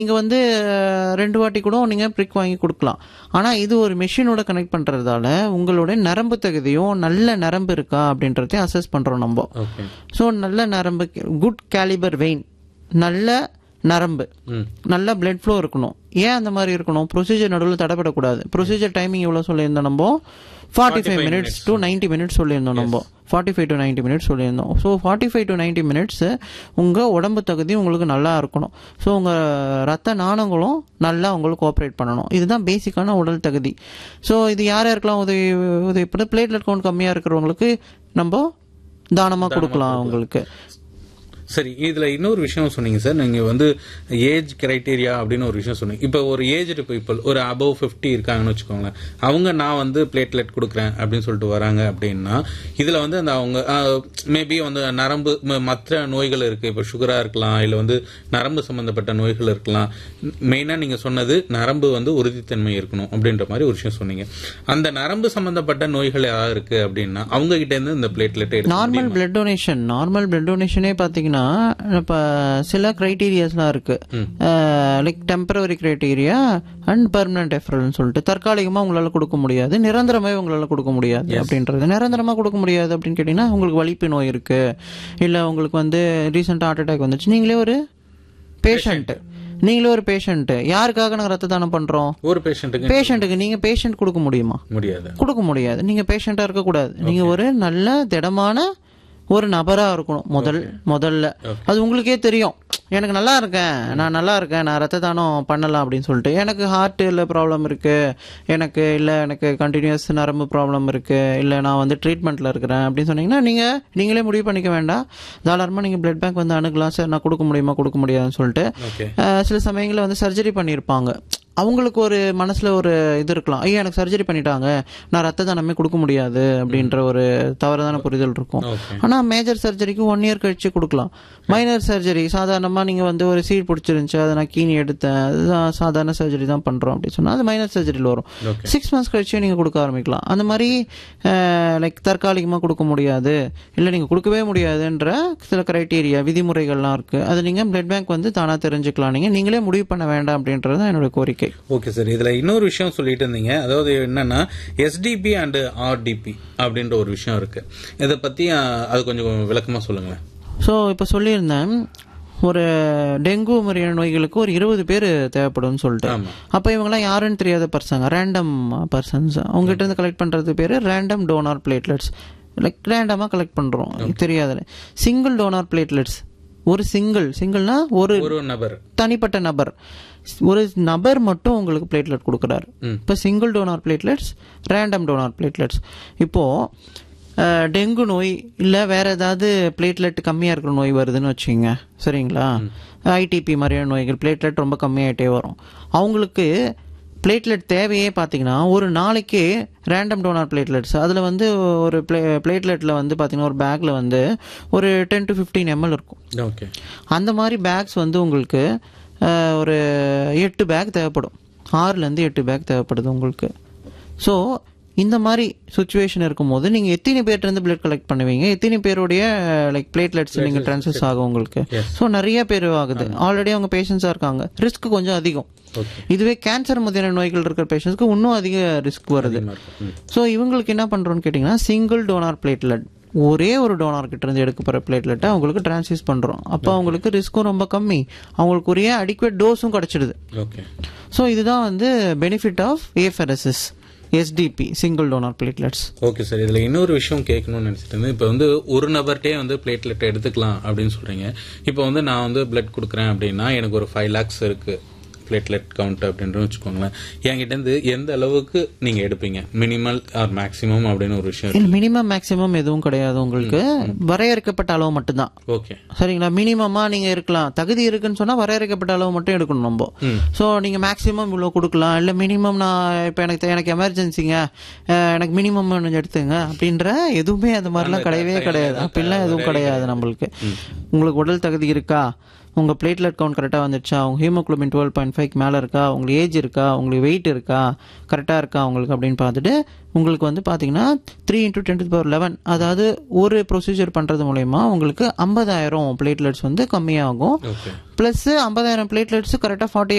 நீங்கள் வந்து அஹ், ரெண்டு வாட்டி கூட நீங்கள் ப்ரிக் வாங்கி கொடுக்கலாம் ஆனால் இது ஒரு மெஷினோட கனெக்ட் பண்ணுறதால உங்களுடைய நரம்பு தகுதியும் நல்ல நரம்பு இருக்கா அப்படின்றதையும் அசஸ் பண்ணுறோம் நம்ம ஓகே ஸோ நல்ல நரம்பு குட் கேலிபர் வெயின் நல்ல நரம்பு ம் நல்ல பிளட் ஃப்ளோ இருக்கணும் ஏன் அந்த மாதிரி இருக்கணும் ப்ரொசீஜர் நடுவில் தடைப்படக்கூடாது ப்ரொசீஜர் டைமிங் எவ்வளோ சொல்லியிருந்தோம் நம்ம forty five minutes to ninety minutes சொல்லியிருந்தோம் நம்ம forty five to ninety minutes சொல்லியிருந்தோம் so forty five to ninety minutes உங்கள் உடம்பு தகுதி உங்களுக்கு நல்லா இருக்கணும் ஸோ உங்கள் ரத்த நாணங்களும் நல்லா உங்களுக்கு கோஆப்ரேட் பண்ணணும் இதுதான் பேசிக்கான உடல் தகுதி ஸோ இது யார் யாருக்கெல்லாம் உதவி உதவி பண்ண பிளேட்லெட் கவுண்ட் கம்மியாக இருக்கிறவங்களுக்கு நம்ம தானமாக கொடுக்கலாம் அவங்களுக்கு சரி இதுல இன்னொரு விஷயம் சொன்னீங்க சார் நீங்க வந்து ஏஜ் கிரைட்டீரியா அப்படின்னு ஒரு விஷயம் சொன்னீங்க இப்போ ஒரு ஏஜ்டு பீப்புள் ஒரு அபவ் 50 இருக்காங்கன்னு வச்சுக்கோங்களேன் அவங்க நான் வந்து பிளேட்லெட் கொடுக்குறேன் அப்படின்னு சொல்லிட்டு வராங்க அப்படின்னா இதுல வந்து அந்த அவங்க மேபி வந்து நரம்பு ம- மற்ற நோய்கள் இருக்கு இப்போ சுகரா இருக்கலாம் இல்ல வந்து நரம்பு சம்பந்தப்பட்ட நோய்கள் இருக்கலாம் மெயினா நீங்க சொன்னது நரம்பு வந்து உறுதித்தன்மை இருக்கணும் அப்படின்ற மாதிரி ஒரு விஷயம் சொன்னீங்க அந்த நரம்பு சம்பந்தப்பட்ட நோய்கள் ஏதாவது இருக்கு அப்படின்னா அவங்க கிட்ட இருந்து இந்த பிளேட்லெட் எடுக்க normal blood donation normal blood டொனேஷனே பார்த்தீங்கன்னா இப்போ சில க்ரைட்டீரியாஸ்லாம் இருக்கு like temporary criteria and permanent எஃபரல்னு சொல்லிட்டு தற்காலிகமாக உங்களால் கொடுக்க முடியாது நிரந்தரமாகவே உங்களால் கொடுக்க முடியாது அப்படின்றது நிரந்தரமாக கொடுக்க முடியாது அப்படின்னு கேட்டிங்கன்னா உங்களுக்கு வலிப்பு நோய் இருக்கு இல்லை உங்களுக்கு வந்து ரீசெண்டாக ஹார்ட் அட்டாக் வந்துச்சு நீங்களே ஒரு பேஷண்ட்டு நீங்களே ஒரு பேஷண்ட்டு யாருக்காக நாங்கள் ரத்த தானம் பண்ணுறோம் ஒரு பேஷண்ட்டுக்கு பேஷண்ட்டுக்கு நீங்கள் பேஷண்ட் கொடுக்க முடியுமா முடியாது கொடுக்க முடியாது நீங்க பேஷண்டா இருக்க கூடாது நீங்க ஒரு நல்ல திடமான ஒரு நபரா இருக்கணும் முதல் முதல்ல அது உங்களுக்கே தெரியும் எனக்கு நல்லா இருக்கேன் நான் நல்லா இருக்கேன் நான் ரத்த தானம் பண்ணலாம் அப்படின்னு சொல்லிட்டு எனக்கு ஹார்ட்டில் ப்ராப்ளம் இருக்கு எனக்கு இல்லை எனக்கு கண்டினியூஸ் நரம்பு ப்ராப்ளம் இருக்கு இல்லை நான் வந்து ட்ரீட்மெண்ட்ல இருக்கிறேன் அப்படின்னு சொன்னீங்கன்னா நீங்க நீங்களே முடிவு பண்ணிக்க வேண்டாம் தாராளமாக நீங்க பிளட் பேங்க் வந்து அணுகலாம் சார் நான் கொடுக்க முடியுமா கொடுக்க முடியாதுன்னு சொல்லிட்டு ஓகே அஹ் சில சமயங்களில் வந்து சர்ஜரி பண்ணியிருப்பாங்க அவங்களுக்கு ஒரு மனசுல ஒரு இது இருக்கலாம் ஐயா எனக்கு சர்ஜரி பண்ணிட்டாங்க நான் ரத்த தானமே கொடுக்க முடியாது அப்படின்ற ஒரு தவறான புரிதல் இருக்கும் ஓகே ஆனா மேஜர் சர்ஜரிக்கு ஒன் இயர் கழிச்சு கொடுக்கலாம் மைனர் சர்ஜரி சாதாரணமா நீங்க வந்து ஒரு சீட் பிடிச்சிருந்துச்சு அதை நான் கீனி எடுத்தேன் அதுதான் சாதாரண சர்ஜரி தான் பண்றோம் அப்படின்னு சொன்னா அது மைனர் சர்ஜரியில் வரும் ஓகே சிக்ஸ் மந்த்ஸ் கழிச்சு நீங்க கொடுக்க ஆரம்பிக்கலாம் அந்த மாதிரி லைக் தற்காலிகமா கொடுக்க முடியாது இல்ல நீங்க கொடுக்கவே முடியாதுன்ற சில கிரைட்டீரியா விதிமுறைகள்லாம் இருக்கு அது நீங்க பிளட் பேங்க் வந்து தானா தெரிஞ்சுக்கலாம் நீங்க நீங்களே முடிவு பண்ண வேண்டாம் அப்படின்றது தான் என்னோட கோரிக்கை ஓகே சார் இதுல இன்னொரு விஷயம் சொல்லிட்டு இருந்தீங்க அதாவது என்னன்னா எஸ்டிபி அண்ட் ஆர்டிபி அப்படின்ற ஒரு விஷயம் இருக்கு இதை பத்தி அஹ், அது கொஞ்சம் விளக்கமா சொல்லுங்களேன் ஸோ இப்போ சொல்லியிருந்தேன் ஒரு டெங்கு மாதிரியான நோய்களுக்கு ஒரு இருபது பேர் தேவைப்படும்னு சொல்லிட்டு ஆமா அப்போ இவங்கெல்லாம் யாருன்னு தெரியாத பர்சங்க ரேண்டம் பர்சன்ஸ் அவங்ககிட்ட இருந்து கலெக்ட் பண்ணுறது பேர் ரேண்டம் டோனார் பிளேட்லெட்ஸ் லைக் ரேண்டமாக கலெக்ட் பண்ணுறோம் தெரியாதுல சிங்கிள் டோனார் பிளேட்லெட்ஸ் ஒரு சிங்கிள் சிங்கிள்னா ஒரு ஒரு நபர் தனிப்பட்ட நபர் ஒரு நபர் மட்டும் உங்களுக்கு பிளேட்லெட் கொடுக்குறாரு ம். இப்போ single donor platelets random donor platelets இப்போ அஹ், டெங்கு நோய் இல்லை வேற ஏதாவது பிளேட்லெட் கம்மியாக இருக்கிற நோய் வருதுன்னு வச்சுங்க சரிங்களா ஐடிபி மாதிரியான நோய்கள் பிளேட்லெட் ரொம்ப கம்மியாயிட்டே வரும் அவங்களுக்கு பிளேட்லெட் தேவையே பார்த்தீங்கன்னா ஒரு நாளைக்கு ரேண்டம் டோனார் பிளேட்லெட்ஸ் அதில் வந்து ஒரு பிளே பிளேட்லெட்டில் வந்து பார்த்தீங்கன்னா ஒரு பேக்கில் வந்து ஒரு டென் டு ஃபிஃப்டீன் எம்எல் இருக்கும் ஓகே அந்த மாதிரி பேக்ஸ் வந்து உங்களுக்கு அஹ், ஒரு எட்டு பேக் தேவைப்படும் ஆறுலேருந்து எட்டு பேக் தேவைப்படுது உங்களுக்கு ஸோ இந்த மாதிரி சுச்சுவேஷன் இருக்கும்போது நீங்கள் எத்தனை பேர்ட்டேருந்து பிளட் கலெக்ட் பண்ணுவீங்க எத்தனை பேருடைய லைக் பிளேட்லெட்ஸ் நீங்கள் ட்ரான்ஸ்ஃபர்ஸ் ஆகும் உங்களுக்கு ஸோ நிறைய பேர் ஆகுது ஆல்ரெடி அவங்க பேஷண்ட்ஸாக இருக்காங்க ரிஸ்க் கொஞ்சம் அதிகம் ஓகே இதுவே கேன்சர் மாதிரியான நோய்கள் இருக்கிற பேஷண்ட்ஸ்க்கு இன்னும் அதிக ரிஸ்க் வருது ஸோ இவங்களுக்கு என்ன பண்ணுறோன்னு கேட்டிங்கன்னா சிங்கிள் டோனார் பிளேட்லெட் ஒரே ஒரு டோனார் கிட்ட இருந்து எடுக்க போகிற பிளேட்லெட்டை அவங்களுக்கு டிரான்ஸ்ஃபியூஸ் பண்ணுறோம் அப்போ அவங்களுக்கு ரிஸ்க்கும் ரொம்ப கம்மி அவங்களுக்கு உரிய அடிக்குவேட் டோஸும் கிடச்சிடுது ஓகே ஸோ இதுதான் வந்து benefit of apheresis SDP single donor platelets okay sir இதுல இன்னொரு விஷயம் கேட்கணும்னு நினைச்சிட்டு இருந்தேன் இப்போ வந்து ஒரு நபர்கிட்டே வந்து பிளேட்லெட் எடுத்துக்கலாம் அப்படின்னு சொல்றீங்க இப்போ வந்து நான் வந்து பிளட் கொடுக்குறேன் அப்படின்னா எனக்கு ஒரு ஃபைவ் லேக்ஸ் இருக்கு பிளேட்லெட் கவுண்ட் அப்படின்னு வச்சுக்கோங்களேன் என்கிட்ட இருந்து எந்த அளவுக்கு நீங்க எடுப்பீங்க மினிமல் ஆர் மேக்ஸிமம் அப்படின்னு ஒரு விஷயம் இல்லை மினிமம் மேக்ஸிமம் எதுவும் கிடையாது உங்களுக்கு வரையறுக்கப்பட்ட அளவு மட்டும்தான் ஓகே சரிங்களா மினிமமா நீங்க இருக்கலாம் தகுதி இருக்குன்னு சொன்னா வரையறுக்கப்பட்ட அளவு மட்டும் எடுக்கணும் நம்ம ம். ஸோ நீங்க மேக்ஸிமம் இவ்வளோ கொடுக்கலாம் இல்லை மினிமம் நான் இப்போ எனக்கு தே- எனக்கு எமர்ஜென்சிங்க அஹ் எனக்கு மினிமம் கொஞ்சம் எடுத்துங்க அப்படின்ற எதுவுமே அது மாதிரிலாம் கிடையவே கிடையாது அப்படிலாம் எதுவும் கிடையாது நம்மளுக்கு உங்களுக்கு உடல் தகுதி இருக்கா உங்கள் பிளேட்லெட் கவுண்ட் கரெக்டாக வந்துடுச்சா உங்கள் ஹீமோக்ளோபின் டுவெல் பாயிண்ட் ஃபைவ் மேலே இருக்கா உங்களுக்கு ஏஜ் இருக்கா உங்களுக்கு வெயிட் இருக்கா கரெக்டாக இருக்கா உங்களுக்கு அப்படின்னு பார்த்துட்டு உங்களுக்கு வந்து பார்த்தீங்கன்னா three into ten power eleven அதாவது ஒரு ப்ரொசீஜர் பண்ணுறது மூலயமா உங்களுக்கு ஐம்பதாயிரம் பிளேட்லெட்ஸ் வந்து கம்மியாகும் ஓகே ப்ளஸ் ஐம்பதாயிரம் பிளேட்லெட்ஸ் கரெக்டாக ஃபார்ட்டி